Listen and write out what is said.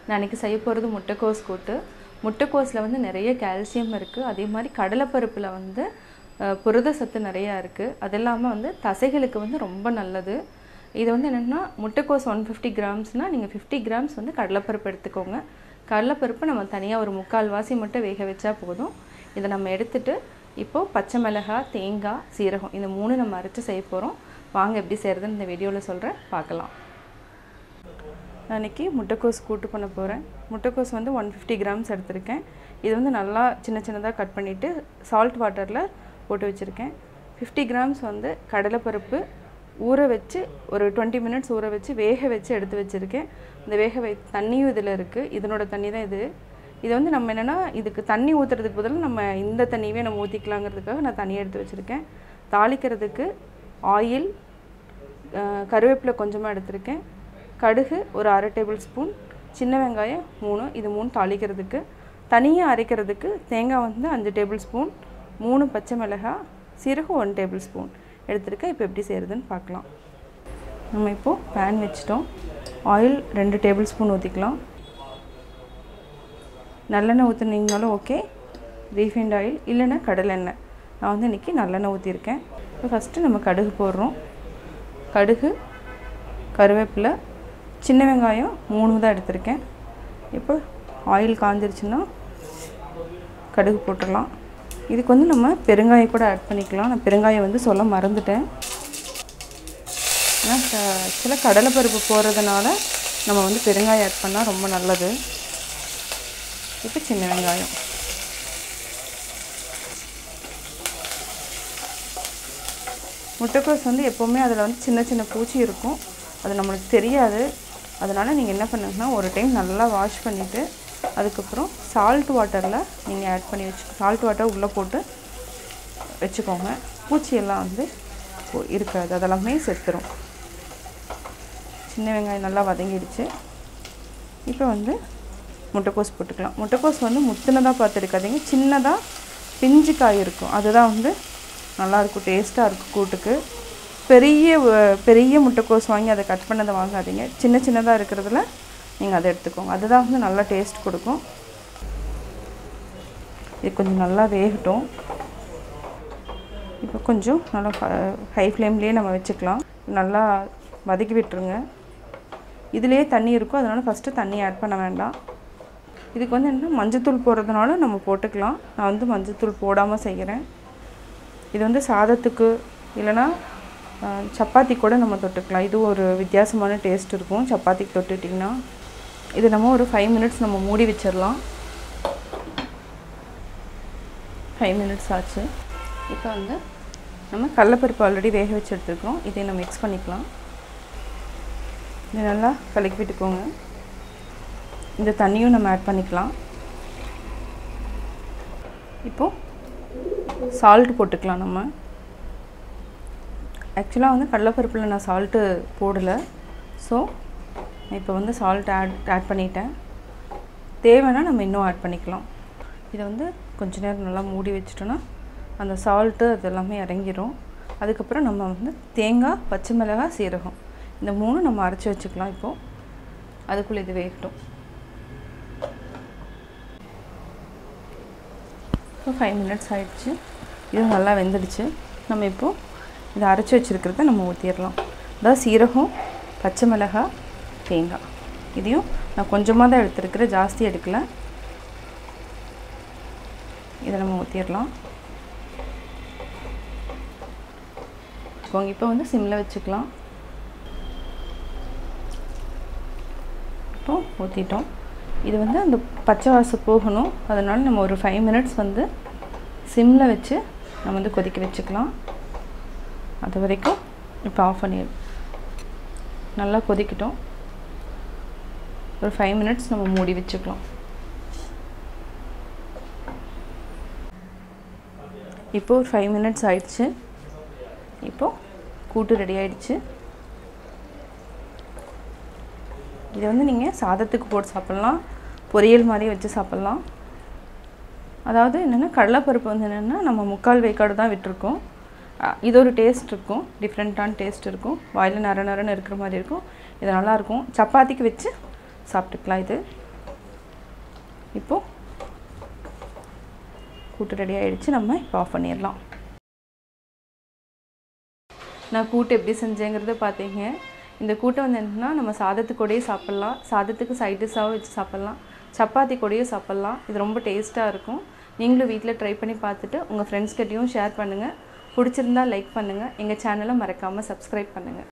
நான் அன்றைக்கி செய்ய போகிறது முட்டைக்கோஸ் கூட்டு முட்டைக்கோஸில் வந்து நிறைய கால்சியம் இருக்குது அதே மாதிரி கடலைப்பருப்பில் வந்து அஹ், புரத சத்து நிறையா இருக்குது அது இல்லாமல் வந்து தசைகளுக்கு வந்து ரொம்ப நல்லது இது வந்து என்னென்னா முட்டைக்கோஸ் ஒன் ஃபிஃப்டி கிராம்ஸ்னால் நீங்கள் ஃபிஃப்டி கிராம்ஸ் வந்து கடலைப்பருப்பு எடுத்துக்கோங்க கடலைப்பருப்பு நம்ம தனியாக ஒரு முக்கால் வாசி மட்டும் வேக வச்சா போதும் இதை நம்ம எடுத்துட்டு இப்போது பச்சை மிளகாய் தேங்காய் சீரகம் இந்த மூணு நம்ம அரைச்சி செய்ய போகிறோம் வாங்க எப்படி செய்கிறதுன்னு இந்த வீடியோவில் சொல்கிறேன் பார்க்கலாம் நான் இன்றைக்கி முட்டைக்கோஸ் கூட்டு பண்ண போகிறேன் முட்டைக்கோஸ் வந்து ஒன் ஃபிஃப்டி கிராம்ஸ் எடுத்திருக்கேன் இது வந்து நல்லா சின்ன சின்னதாக கட் பண்ணிவிட்டு சால்ட் வாட்டரில் போட்டு வச்சுருக்கேன் ஃபிஃப்டி கிராம்ஸ் வந்து கடலைப்பருப்பு ஊற வச்சு ஒரு டுவெண்ட்டி மினிட்ஸ் ஊற வச்சு வேக வச்சு எடுத்து வச்சுருக்கேன் இந்த வேக வை தண்ணியும் இதில் இருக்குது இதனோட தண்ணி தான் இது இது வந்து நம்ம என்னென்னா இதுக்கு தண்ணி ஊற்றுறதுக்கு பதிலாக நம்ம இந்த தண்ணியவே நம்ம ஊற்றிக்கலாங்கிறதுக்காக நான் தண்ணி எடுத்து வச்சுருக்கேன் தாளிக்கிறதுக்கு ஆயில் அஹ் கருவேப்பிலை கொஞ்சமாக எடுத்திருக்கேன் கடுகு ஒரு அரை டேபிள் ஸ்பூன் சின்ன வெங்காயம் மூணு இது மூணு தாளிக்கிறதுக்கு தனியாக அரைக்கிறதுக்கு தேங்காய் வந்து அஞ்சு டேபிள் ஸ்பூன் மூணு பச்சை மிளகாய் சீரகம் ஒன் டேபிள் ஸ்பூன் எடுத்திருக்கேன் இப்போ எப்படி செய்கிறதுன்னு பார்க்கலாம் நம்ம இப்போது பேன் வச்சிட்டோம் ஆயில் ரெண்டு டேபிள் ஸ்பூன் ஊற்றிக்கலாம் நல்லெண்ணெய் ஊற்றுனீங்கனாலும் ஓகே ரீஃபைண்ட் ஆயில் இல்லைன்னா கடலெண்ணெய் நான் வந்து இன்றைக்கி நல்லெண்ணெய் ஊற்றிருக்கேன் இப்போ ஃபஸ்ட்டு நம்ம கடுகு போடுறோம் கடுகு கருவேப்பிலை சின்ன வெங்காயம் மூணு தான் எடுத்திருக்கேன் இப்போ ஆயில் காஞ்சிருச்சுன்னா கடுகு போட்டுடலாம் இதுக்கு வந்து நம்ம பெருங்காயம் கூட ஆட் பண்ணிக்கலாம் நான் பெருங்காயம் வந்து சொல்ல மறந்துட்டேன் ஏன்னா சில கடலைப்பருப்பு போடுறதுனால நம்ம வந்து பெருங்காயம் ஆட் பண்ணால் ரொம்ப நல்லது இப்போ சின்ன வெங்காயம் முட்டைக்கோஸ் வந்து எப்போவுமே அதில் வந்து சின்ன சின்ன பூச்சி இருக்கும் அது நம்மளுக்கு தெரியாது அதனால் நீங்கள் என்ன பண்ணுங்கன்னா ஒரு டைம் நல்லா வாஷ் பண்ணிவிட்டு அதுக்கப்புறம் சால்ட் வாட்டரில் நீங்கள் ஆட் பண்ணி வச்சு சால்ட் வாட்டர் உள்ளே போட்டு வச்சுக்கோங்க பூச்சியெல்லாம் வந்து போ- இருக்காது அதெல்லாமே செத்துரும் சின்ன வெங்காயம் நல்லா வதங்கிடுச்சு இப்போ வந்து முட்டைக்கோஸ் போட்டுக்கலாம் முட்டைக்கோஸ் வந்து முத்துனதாக பார்த்து எடுக்காதீங்க சின்னதாக பிஞ்சு காய் இருக்கும் அதுதான் வந்து நல்லாயிருக்கும் டேஸ்ட்டாக இருக்கும் கூட்டுக்கு பெரிய வ- பெரிய முட்டைக்கோஸ் வாங்கி அதை கட் பண்ணதை வாங்காதீங்க சின்ன சின்னதாக இருக்கிறதுல நீங்கள் அதை எடுத்துக்கோங்க அதுதான் வந்து நல்லா டேஸ்ட் கொடுக்கும் இது கொஞ்சம் நல்லா வேகட்டும் இப்போ கொஞ்சம் நல்லா ஹை ஃப்ளேம்லேயே நம்ம வச்சுக்கலாம் நல்லா வதக்கி விட்டுருங்க இதுலேயே தண்ணி இருக்கும் அதனால் ஃபஸ்ட்டு தண்ணி ஆட் பண்ண வேண்டாம் இதுக்கு வந்து என்ன மஞ்சத்தூள் போடுறதுனால நம்ம போட்டுக்கலாம் நான் வந்து மஞ்சத்தூள் போடாமல் செய்கிறேன் இது வந்து சாதத்துக்கு இல்லைன்னா அஹ், சப்பாத்தி கூட நம்ம தொட்டுக்கலாம் இது ஒரு வித்தியாசமான டேஸ்ட் இருக்கும் சப்பாத்திக்கு தொட்டுட்டிங்கன்னா இது நம்ம ஒரு ஃபைவ் மினிட்ஸ் நம்ம மூடி வச்சிடலாம் ஃபைவ் மினிட்ஸ் ஆச்சு இப்போ வந்து நம்ம கடலப்பருப்பு ஆல்ரெடி வேக வச்சு எடுத்துருக்கோம் இதை நம்ம மிக்ஸ் பண்ணிக்கலாம் இதை நல்லா கலக்கி விட்டுக்கோங்க இந்த தண்ணியும் நம்ம ஆட் பண்ணிக்கலாம் இப்போது சால்ட் போட்டுக்கலாம் நம்ம ஆக்சுவலாக வந்து கடலைப்பருப்பில் நான் சால்ட்டு போடலை ஸோ இப்போ வந்து சால்ட் ஆட் ஆட் பண்ணிட்டேன் தேவைன்னா நம்ம இன்னும் ஆட் பண்ணிக்கலாம் இதை வந்து கொஞ்ச நேரம் நல்லா மூடி வச்சிட்டோன்னா அந்த சால்ட்டு அது எல்லாமே இறங்கிரும் அதுக்கப்புறம் நம்ம வந்து தேங்காய் பச்சை மிளகாய் சீரகம் இந்த மூணு நம்ம அரைச்சி வச்சுக்கலாம் இப்போது அதுக்குள்ளே இது வேகட்டும் இப்போ ஃபைவ் மினிட்ஸ் ஆயிடுச்சு இது நல்லா வெந்துடுச்சு நம்ம இப்போது இதை அரைச்சி வச்சுருக்கிறத நம்ம ஊற்றிடலாம் அதாவது சீரகம் பச்சை மிளகாய் தேங்காய் இதையும் நான் கொஞ்சமாக தான் எடுத்துருக்கிறேன் ஜாஸ்தி எடுக்கல இதை நம்ம ஊற்றிடலாம் இப்போ வந்து சிம்மில் வச்சுக்கலாம் இப்போ ஊற்றிட்டோம் இது வந்து அந்த பச்சை வாசம் போகணும் அதனால் நம்ம ஒரு ஃபைவ் மினிட்ஸ் வந்து சிம்மில் வச்சு நம்ம வந்து கொதிக்க வச்சுக்கலாம் அது வரைக்கும் இப்போ ஆஃப் பண்ணிடு நல்லா கொதிக்கட்டும் ஒரு ஃபைவ் மினிட்ஸ் நம்ம மூடி வச்சுக்கலாம் இப்போ ஒரு ஃபைவ் மினிட்ஸ் ஆயிடுச்சு இப்போது கூட்டு ரெடி ஆயிடுச்சு இதை வந்து நீங்கள் சாதத்துக்கு போட்டு சாப்பிட்லாம் பொரியல் மாதிரி வச்சு சாப்பிட்லாம் அதாவது என்னென்னா கடலைப்பருப்பு வந்து என்னென்னா நம்ம முக்கால் வேக்காடு தான் விட்டுருக்கோம் அஹ் இது ஒரு டேஸ்ட் இருக்கும் டிஃப்ரெண்ட்டான டேஸ்ட் இருக்கும் வாயில் நர நரன்னு இருக்கிற மாதிரி இருக்கும் இது நல்லாயிருக்கும் சப்பாத்திக்கு வச்சு சாப்பிட்டுக்கலாம் இது இப்போது கூட்டு ரெடி ஆகிடுச்சு நம்ம இப்போ ஆஃப் பண்ணிடலாம் நான் கூட்டு எப்படி செஞ்சேங்கிறத பார்த்தீங்க இந்த கூட்டை வந்து என்னன்னா நம்ம சாதத்து கூடயே சாப்பிட்லாம் சாதத்துக்கு சைட் டிஷ்ஷாகவும் வச்சு சாப்பிட்லாம் சப்பாத்தி கூடயும் சாப்பிட்லாம் இது ரொம்ப டேஸ்ட்டாக இருக்கும் நீங்களும் வீட்டில் ட்ரை பண்ணி பார்த்துட்டு உங்கள் ஃப்ரெண்ட்ஸ்கிட்டையும் ஷேர் பண்ணுங்கள் பிடிச்சிருந்தா லைக் பண்ணுங்கள் எங்கள் சேனலை மறக்காமல் சப்ஸ்கிரைப் பண்ணுங்கள்